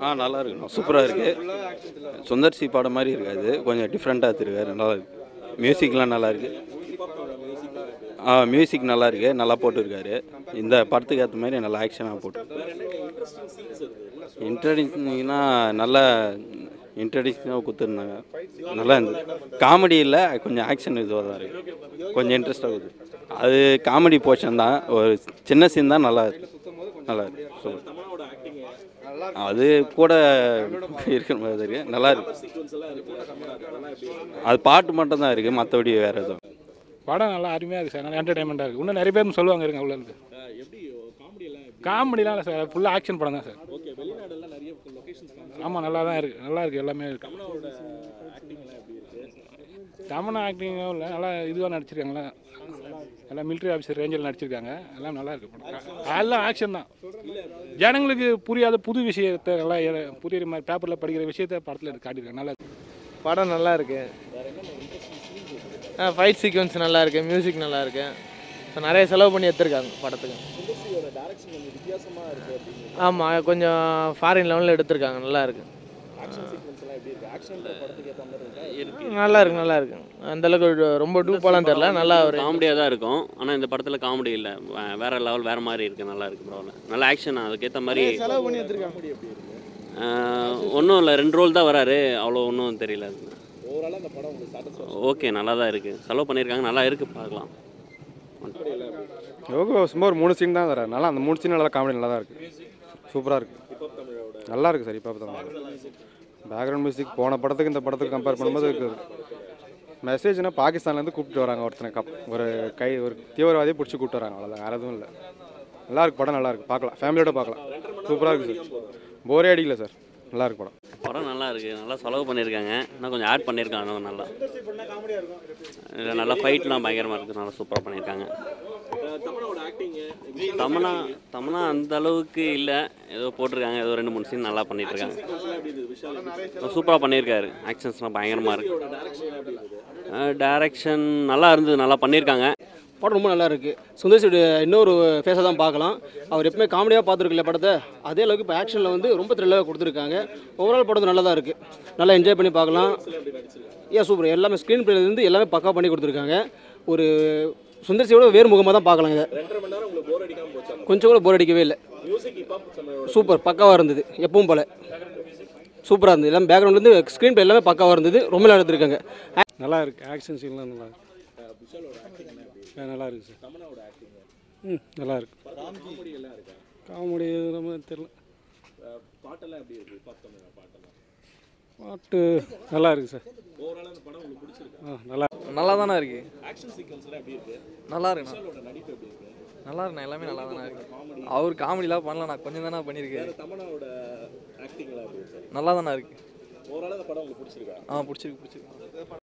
ஆ நல்லா இருக்கு சூப்பராக இருக்குது சுந்தர் சி படம் மாதிரி இருக்காது கொஞ்சம் டிஃப்ரெண்ட்டாக எடுத்துருக்காரு நல்லா இருக்கு மியூசிக்லாம் நல்லா இருக்கு ஆ மியூசிக் நல்லா இருக்கு நல்லா போட்டிருக்காரு இந்த படத்துக்கு ஏற்ற மாதிரி நல்லா ஆக்ஷனாக போட்டு இன்ட்ரடிங்னா நல்லா இன்ட்ரடிங்ஸாக கொடுத்துருந்தாங்க நல்லா இருந்தது காமெடி இல்லை கொஞ்சம் ஆக்ஷன் இதுவாக தான் இருக்குது கொஞ்சம் இன்ட்ரெஸ்ட்டாக இருக்குது அது காமெடி போர்ஷன் தான் ஒரு சின்ன சீன் தான் நல்லா இருக்கு நல்லா இருக்கு சூப்பர் அது கூட இருக்கிற மாதிரி தான் இருக்கு நல்லா இருக்கு அது பாட்டு மட்டும் தான் இருக்கு மற்றபடி வேற எதுவும் படம் நல்லா அருமையாக இருக்குது சார் நல்லா என்டர்டைன்மெண்ட்டாக இருக்குது இன்னும் நிறைய பேர் சொல்லுவாங்க இருங்க உள்ள இருந்து காமெடிலாம் இல்லை சார் ஃபுல்லாக ஆக்ஷன் படம் தான் சார் ஆமாம் நல்லா தான் இருக்குது நல்லா இருக்குது எல்லாமே இருக்கு தமனா ஆக்டிங்கும் இல்லை நல்லா இதுவாக நடிச்சிருக்காங்களா எல்லாம் மிலிட்ரி ஆஃபீஸர் ரேஞ்சில் நடிச்சிருக்காங்க எல்லாம் நல்லா இருக்கு படம் எல்லாம் ஆக்ஷன் தான் ஜனங்களுக்கு புரியாத புது விஷயத்தை எல்லாம் எ- புரியுற மாதிரி பேப்பரில் படிக்கிற விஷயத்த படத்தில் எடுத்து காட்டியிருக்காங்க நல்லா இருக்கு. படம் நல்லா இருக்கு ஆ ஃபைட் சீக்வன்ஸ் நல்லா இருக்கு மியூசிக் நல்லா இருக்கு So, நிறைய செலவு பண்ணி எடுத்திருக்காங்க படத்துக்கு ஆமாம் கொஞ்சம் ஃபாரின் லெவலில் எடுத்திருக்காங்க நல்லா இருக்கு நல்லா இருக்கு நல்லா இருக்கு அந்த அளவுக்கு ரொம்ப டூப்பாலாம் தெரில நல்லா ஒரு காமெடியாக தான் இருக்கும் ஆனால் இந்த படத்தில் காமெடி இல்லை வே- வேற லெவல் வேற மாதிரி இருக்கு நல்லா இருக்கு ப்ரோவில் நல்ல ஆக்ஷன் அதுக்கேற்ற மாதிரி செலவு பண்ணி எடுத்திருக்காங்க ஒன்றும் இல்லை ரெண்டு ரோல் தான் வராரு அவ்வளோ ஒன்றும் தெரியல ஓகே நல்லா தான் இருக்குது செலவு பண்ணியிருக்காங்க நல்லா இருக்குது பார்க்கலாம் யோகோ சும்மா ஒரு மூணு சீன் தான் தர நல்லா அந்த மூணு சீன் நல்லா காமெடி நல்லா தான் இருக்குது சூப்பராக இருக்குது நல்லா இருக்குது சார் இப்போ தான் பேக்ரவுண்ட் மியூசிக் போன படத்துக்கு இந்த படத்துக்கு கம்பேர் பண்ணும்போது மெசேஜ்னா பாகிஸ்தான்லேருந்து கூப்பிட்டு வராங்க ஒருத்தனை கப் ஒரு கை ஒரு தீவிரவாதியை பிடிச்சி கூப்பிட்டு வராங்க அவ்வளோதான் வேறு எதுவும் இல்லை நல்லா இருக்கு படம் நல்லா இருக்கு பார்க்கலாம் ஃபேமிலியோட பார்க்கலாம் சூப்பராக இருக்குது சார் போரே அடிக்கல சார் நல்லா இருக்கு படம் படம் நல்லா இருக்குது நல்லா செலவு பண்ணியிருக்காங்க இன்னும் கொஞ்சம் ஆட் பண்ணியிருக்காங்க இன்னும் நல்லா இல்லை நல்லா ஃபைட்லாம் பயங்கரமாக இருக்குது நல்லா சூப்பராக பண்ணியிருக்காங்க தமனா தமனா அந்த அளவுக்கு இல்லை ஏதோ போட்டிருக்காங்க ஏதோ ரெண்டு மூணு சீன் நல்லா பண்ணிட்டு இருக்காங்க சூப்பராக பண்ணியிருக்காரு ஆக்ஷன்ஸ்லாம் பயங்கரமாக இருக்கு டைரக்ஷன் நல்லா இருந்தது நல்லா பண்ணியிருக்காங்க படம் ரொம்ப நல்லா இருக்கு சுந்தர் சிடு இன்னொரு ஃபேஸை தான் பார்க்கலாம் அவர் எப்பவுமே காமெடியாக பார்த்துருக்கல படத்தை அதே அளவுக்கு இப்போ ஆக்ஷனில் வந்து ரொம்ப த்ரில்லாக கொடுத்துருக்காங்க ஓவரால் படம் நல்லா தான் இருக்குது நல்லா என்ஜாய் பண்ணி பார்க்கலாம் ஏன் சூப்பர் எல்லாமே ஸ்க்ரீன் இருந்து எல்லாமே பக்கா பண்ணி கொடுத்துருக்காங்க ஒரு சுந்தர் சியோட வேறு முகமாக தான் பார்க்கலாம் இதை கொஞ்சம் கூட போர் அடிக்கவே இல்லை சூப்பர் பக்காவாக இருந்தது எப்பவும் போல சூப்பராக இருந்தது எல்லாம் பேக்ரவுண்ட்லேருந்து ஸ்க்ரீன் பிளே எல்லாமே பக்காவாக இருந்தது ரொம்ப நல்லா எடுத்திருக்காங்க நல்லா இருக்கு ஆக்ஷன் சீன்லாம் நல்லா இருக்கு ஆ, நல்லா இருக்கு சார் ம் நல்லா இருக்கு காமெடி நம்ம தெரியல பாட்டு நல்லா இருக்கு சார் ஆ நல்லா நல்லா தானே இருக்கு நல்லா இருக்கு நல்லா இருக்கு எல்லாமே நல்லா தானே இருக்கு அவர் காமெடிலாம் பண்ணல நான் கொஞ்சம் தானே பண்ணியிருக்கேன் நல்லா தானே இருக்கு ஆ பிடிச்சிருக்கு பிடிச்சிருக்கு